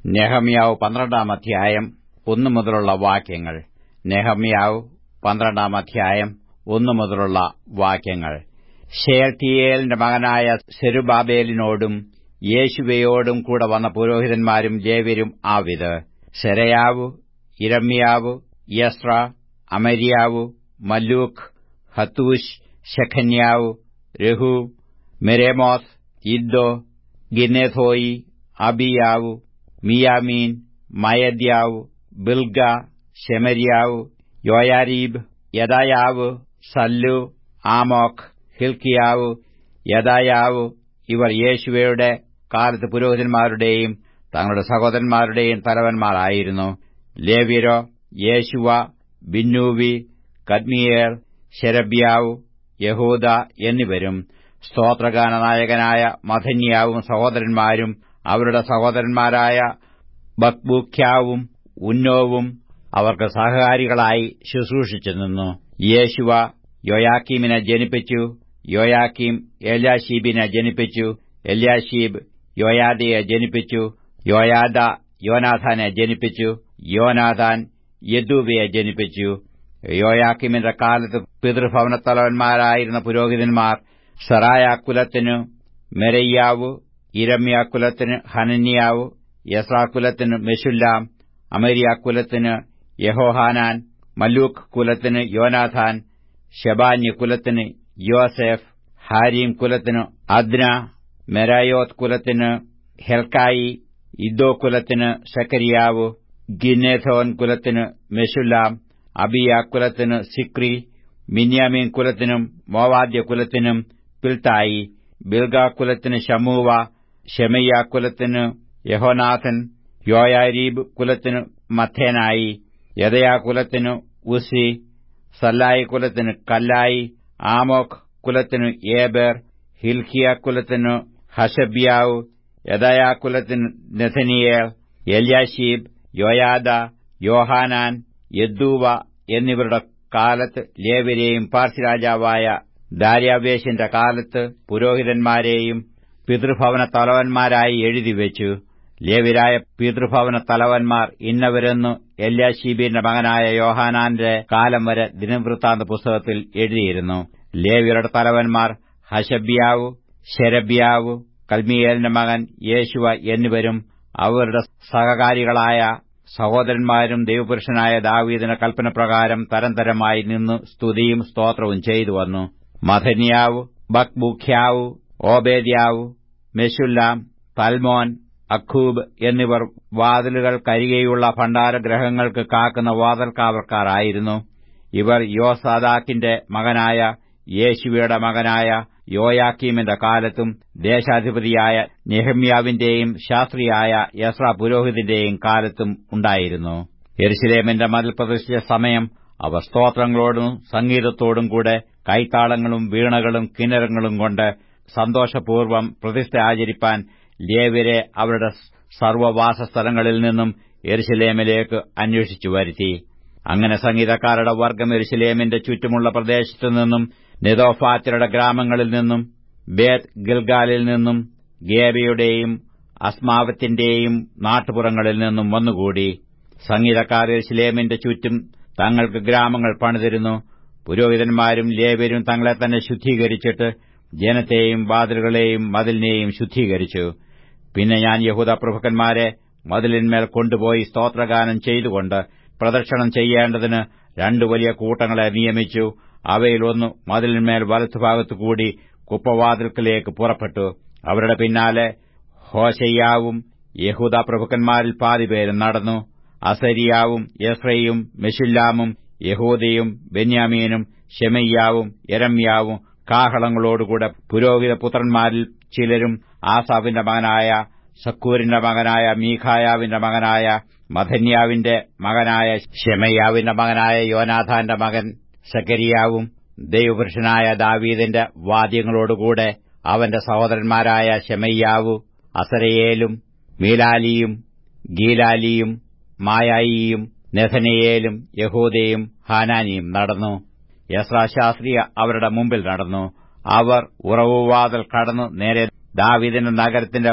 നെഹമ്യാവ് പന്ത്രണ്ടാം അധ്യായം ഒന്നു മുതലുള്ള വാക്യങ്ങൾ നെഹമ്യാവ് പന്ത്രണ്ടാം അധ്യായം ഒന്നു മുതലുള്ള വാക്യങ്ങൾ ഷേൽത്തിയേലിന്റെ മകനായ സെരുബാബേലിനോടും യേശുവയോടും കൂടെ വന്ന പുരോഹിതന്മാരും ലേവ്യരും ആവിത് സെരയാവു ഇരമ്യാവു യസ്ര അമര്യാവു മല്ലൂഖ് ഹത്തൂഷ് ശഖന്യാവു രഹു മെരേമോത്ത് ഇദ്ദോ ഗിന്നെഥോയി അബിയാവു മിയാമീൻ മയദ്യാവു ബിൽഗ ശെമര്യാവു യോയാരീബ് യദായാവ് സല്ലു ആമോഖ് ഹിൽക്കിയാവു യദായാവു ഇവർ യേശുവയുടെ കാലത്ത് പുരോഹിതന്മാരുടെയും തങ്ങളുടെ സഹോദരന്മാരുടെയും തലവന്മാരായിരുന്നു ലേവ്യരോ യേശുവ ബിന്നൂവി കദ്മിയേർ ശെരബ്യാവു യഹൂദ എന്നിവരും സ്തോത്രഗാന നായകനായ മഥന്യാവും സഹോദരന്മാരും അവരുടെ സഹോദരന്മാരായ ബക്ബൂഖ്യാവും ഉന്നോവും അവർക്ക് സഹകാരികളായി ശുശ്രൂഷിച്ചു നിന്നു യേശുവ യോയാക്കീമിനെ ജനിപ്പിച്ചു യോയാക്കീം എല്യാഷീബിനെ ജനിപ്പിച്ചു എല്യാഷീബ് യോയാദയെ ജനിപ്പിച്ചു യോയാദ യോനാഥാനെ ജനിപ്പിച്ചു യോനാഥാൻ യദൂബയെ ജനിപ്പിച്ചു യോയാക്കിമിന്റെ കാലത്ത് പിതൃഭവനത്തലവന്മാരായിരുന്ന പുരോഹിതന്മാർ സറായാക്കുലത്തിന് മെരയ്യാവു ഇരമ്യാക്കുലത്തിന് ഹനന്യാവു യസ്രാക്കുലത്തിന് മെഷുല്ലാം അമരിയാക്കുലത്തിന് യഹോഹാനാൻ മല്ലൂക്ക് കുലത്തിന് യോനാഥാൻ ഷെബാന്യ കുലത്തിന് യോസെഫ് ഹാരീം കുലത്തിന് അദ്ന മെരായോത്ത് കുലത്തിന് ഹെൽക്കായി ഇദ്ദോ കുലത്തിന് സെക്കരിയാവു ഗിന്നേഥോൻ കുലത്തിന് മെഷുല്ലാം അബിയ കുലത്തിന് സിക്രി മിന്യാമീൻ കുലത്തിനും മോവാദ്യ കുലത്തിനും പിൽത്തായി ബിൽഗ കുലത്തിന് ഷമൂവ ഷെമയ്യ കുലത്തിന് യഹോനാഥൻ യോയാരീബ് കുലത്തിന് മഥേനായി യദയാ കുലത്തിന് ഉസി സല്ലായി കുലത്തിന് കല്ലായി ആമോഖ് കുലത്തിന് ഏബേർ ഹിൽക്കിയ കുലത്തിന് ഹഷബ്യാവ് യദയാ കുലത്തിന് നെഥനിയേൽ എല്യാഷീബ് യോയാദ യോഹാനാൻ യദ്ദൂവ എന്നിവരുടെ കാലത്ത് ലേവരെയും പാർസി രാജാവായ ദാര്യാവേശിന്റെ കാലത്ത് പുരോഹിതന്മാരെയും പിതൃഭവന തലവന്മാരായി എഴുതിവെച്ചു ലേവിരായ പിതൃഭവന തലവന്മാർ ഇന്നവരെന്നു എല്യാശീബിന്റെ മകനായ യോഹാനാന്റെ കാലം വരെ ദിനവൃത്താന്ത പുസ്തകത്തിൽ എഴുതിയിരുന്നു ലേവിയരുടെ തലവന്മാർ ഹഷബ്യാവു ശെരബ്യാവു കൽമിയേലിന്റെ മകൻ യേശുവ എന്നിവരും അവരുടെ സഹകാരികളായ സഹോദരന്മാരും ദൈവപുരുഷനായ ദാവീദിന്റെ കൽപ്പനപ്രകാരം തരംതരമായി നിന്ന് സ്തുതിയും സ്തോത്രവും ചെയ്തു വന്നു മഥന്യാവു ബക്ബുഖ്യാവു ഓബേദ്യാവു മെഷുല്ലാം തൽമോൻ അഖൂബ് എന്നിവർ വാതിലുകൾ കരികെയുള്ള ഭണ്ഡാരഗ്രഹങ്ങൾക്ക് കാക്കുന്ന വാതിൽക്കാവർക്കാരായിരുന്നു ഇവർ യോസാദാക്കിന്റെ മകനായ യേശുവയുടെ മകനായ യോയാക്കീമിന്റെ കാലത്തും ദേശാധിപതിയായ നെഹമ്യാവിന്റെയും ശാസ്ത്രിയായ യസ്ര പുരോഹിതിന്റെയും കാലത്തും ഉണ്ടായിരുന്നു യെരുശലേമിന്റെ മതിൽ പ്രതിഷ്ഠിച്ച സമയം അവർ സ്തോത്രങ്ങളോടും സംഗീതത്തോടും കൂടെ കൈത്താളങ്ങളും വീണകളും കിന്നരങ്ങളും കൊണ്ട് സന്തോഷപൂർവ്വം പ്രതിഷ്ഠ ആചരിപ്പാൻ ലേവ്യരെ അവരുടെ സർവ്വവാസസ്ഥലങ്ങളിൽ നിന്നും എരുശലേമിലേക്ക് അന്വേഷിച്ചു വരുത്തി അങ്ങനെ സംഗീതക്കാരുടെ വർഗം എരുശലേമിന്റെ ചുറ്റുമുള്ള പ്രദേശത്തു നിന്നും നെതോഫാത്യരുടെ ഗ്രാമങ്ങളിൽ നിന്നും ബേത് ഗിൽഗാലിൽ നിന്നും ഗേബയുടെയും അസ്മാവത്തിന്റെയും നാട്ടുപുറങ്ങളിൽ നിന്നും വന്നുകൂടി സംഗീതക്കാർ എരുശലേമിന്റെ ചുറ്റും തങ്ങൾക്ക് ഗ്രാമങ്ങൾ പണിതിരുന്നു പുരോഹിതന്മാരും ലേവ്യരും തങ്ങളെ തന്നെ ശുദ്ധീകരിച്ചിട്ട് ജനത്തെയും വാതിലുകളെയും മതിലിനെയും ശുദ്ധീകരിച്ചു പിന്നെ ഞാൻ യഹൂദ പ്രഭുക്കന്മാരെ മതിലിന്മേൽ കൊണ്ടുപോയി സ്തോത്രഗാനം ചെയ്തുകൊണ്ട് പ്രദക്ഷിണം ചെയ്യേണ്ടതിന് രണ്ടു വലിയ കൂട്ടങ്ങളെ നിയമിച്ചു അവയിലൊന്നു മതിലിന്മേൽ വലത്തുഭാഗത്തുകൂടി കുപ്പവാതിൽക്കലേക്ക് പുറപ്പെട്ടു അവരുടെ പിന്നാലെ ഹോശയ്യാവും യഹൂദ പ്രഭുക്കന്മാരിൽ പാതിപേരും നടന്നു അസരിയാവും യസ്രയും മെഷുല്ലാമും യഹൂദയും ബെന്യാമീനും ഷെമയ്യാവും എരമ്യാവും കാഹളങ്ങളോടുകൂടെ പുരോഹിത പുത്രന്മാരിൽ ചിലരും ആസാഫിന്റെ മകനായ സക്കൂരിന്റെ മകനായ മീഖായാവിന്റെ മകനായ മഥന്യാവിന്റെ മകനായ ഷെമയ്യാവിന്റെ മകനായ യോനാഥാന്റെ മകൻ സക്കരിയാവും ദൈവപുരുഷനായ ദാവീദിന്റെ വാദ്യങ്ങളോടുകൂടെ അവന്റെ സഹോദരന്മാരായ ഷെമയ്യാവു അസരയേലും മീലാലിയും ഗീലാലിയും മായായിയും നെഥനയേലും യഹൂദയും ഹാനാനിയും നടന്നു യസ്രാശാസ്ത്രിയ അവരുടെ മുമ്പിൽ നടന്നു അവർ ഉറവുവാതിൽ കടന്നു നേരെ ദാവീദിന്റെ നഗരത്തിന്റെ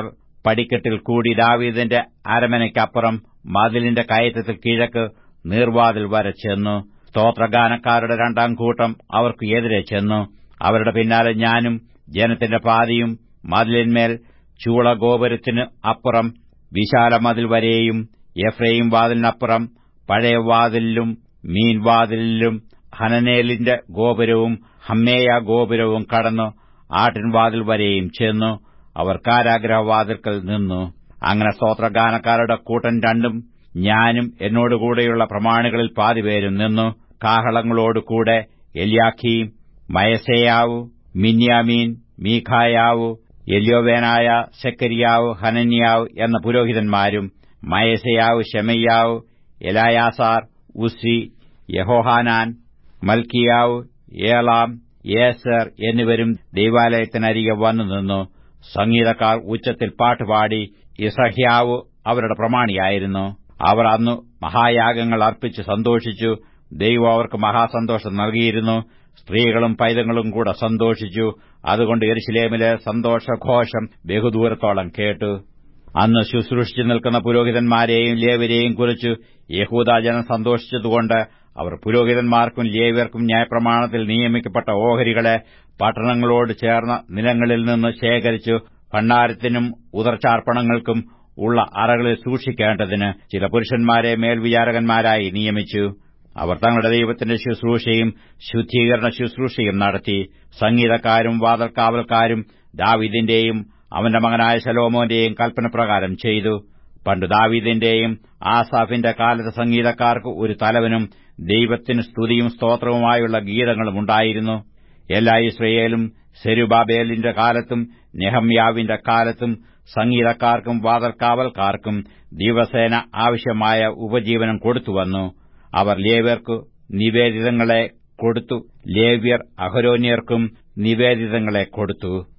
പടിക്കെട്ടിൽ കൂടി ദാവീദിന്റെ അരമനയ്ക്കപ്പുറം മതിലിന്റെ കയറ്റത്തിൽ കിഴക്ക് നീർവാതിൽ വരെ ചെന്നു സ്തോത്രഗാനക്കാരുടെ രണ്ടാം കൂട്ടം അവർക്ക് എതിരെ ചെന്നു അവരുടെ പിന്നാലെ ഞാനും ജനത്തിന്റെ പാതിയും മതിലിന്മേൽ ചൂളഗോപുരത്തിന് അപ്പുറം വിശാല മതിൽ വരെയും എഫ്രൈം വാതിലിനപ്പുറം പഴയ വാതിലിലും മീൻവാതിലിലും ഹനനേലിന്റെ ഗോപുരവും ഹമ്മേയ ഗോപുരവും കടന്നു ആട്ടിൻവാതിൽ വരെയും ചെന്നു അവർ കാരാഗ്രഹവാതിൽക്കൽ നിന്നു അങ്ങനെ സ്തോത്രഗാനക്കാരുടെ കൂട്ടം രണ്ടും ഞാനും എന്നോടുകൂടെയുള്ള പ്രമാണികളിൽ പാതിപേരും നിന്നു കാഹളങ്ങളോടുകൂടെ എല്യാഖീം മയസേയാവു മിന്യാമീൻ മീഖായാവു എല്യോവേനായ സെക്കരിയാവ് ഹനന്യാവ് എന്ന പുരോഹിതന്മാരും മയസയാവ് ഷെമയ്യാവ് എലായാസാർ ഉസി യഹോഹാനാൻ മൽക്കിയാവ് ഏളാം ഏസർ എന്നിവരും ദൈവാലയത്തിനരികെ വന്നു നിന്നു സംഗീതക്കാർ ഉച്ചത്തിൽ പാട്ടുപാടി ഇസഹ്യാവ് അവരുടെ പ്രമാണിയായിരുന്നു അവർ അന്ന് മഹായാഗങ്ങൾ അർപ്പിച്ച് സന്തോഷിച്ചു ദൈവം അവർക്ക് മഹാസന്തോഷം നൽകിയിരുന്നു സ്ത്രീകളും പൈതങ്ങളും കൂടെ സന്തോഷിച്ചു അതുകൊണ്ട് എരുശിലേമിലെ സന്തോഷഘോഷം ബഹുദൂരത്തോളം കേട്ടു അന്ന് ശുശ്രൂഷിച്ചു നിൽക്കുന്ന പുരോഹിതന്മാരെയും ലേവരെയും കുറിച്ച് യഹൂദാജനം സന്തോഷിച്ചതുകൊണ്ട് അവർ പുരോഹിതന്മാർക്കും ലേവ്യർക്കും ന്യായപ്രമാണത്തിൽ നിയമിക്കപ്പെട്ട ഓഹരികളെ പട്ടണങ്ങളോട് ചേർന്ന നിലങ്ങളിൽ നിന്ന് ശേഖരിച്ചു ഭണ്ഡാരത്തിനും ഉദർച്ചാർപ്പണങ്ങൾക്കും ഉള്ള അറകളിൽ സൂക്ഷിക്കേണ്ടതിന് ചില പുരുഷന്മാരെ മേൽവിചാരകന്മാരായി നിയമിച്ചു അവർ തങ്ങളുടെ ദൈവത്തിന്റെ ശുശ്രൂഷയും ശുദ്ധീകരണ ശുശ്രൂഷയും നടത്തി സംഗീതക്കാരും വാതൽക്കാവൽക്കാരും ദാവീദിന്റെയും അവന്റെ മകനായ ശലോമോന്റെയും കൽപ്പനപ്രകാരം ചെയ്തു പണ്ട് ദാവീദിന്റെയും ആസാഫിന്റെ കാലത്ത് സംഗീതക്കാർക്ക് ഒരു തലവനും ദൈവത്തിന് സ്തുതിയും സ്തോത്രവുമായുള്ള ഗീതങ്ങളും ഉണ്ടായിരുന്നു എല്ലാ ഇസ്രയേലും സെരുബാബേലിന്റെ കാലത്തും നെഹമ്യാവിന്റെ കാലത്തും സംഗീതക്കാർക്കും വാതൽക്കാവൽക്കാർക്കും ദിവസേന ആവശ്യമായ ഉപജീവനം കൊടുത്തുവന്നു അവർ ലേവ്യർക്കു നിവേദിതങ്ങളെ കൊടുത്തു ലേവ്യർ അഹരോന്യർക്കും നിവേദിതങ്ങളെ കൊടുത്തു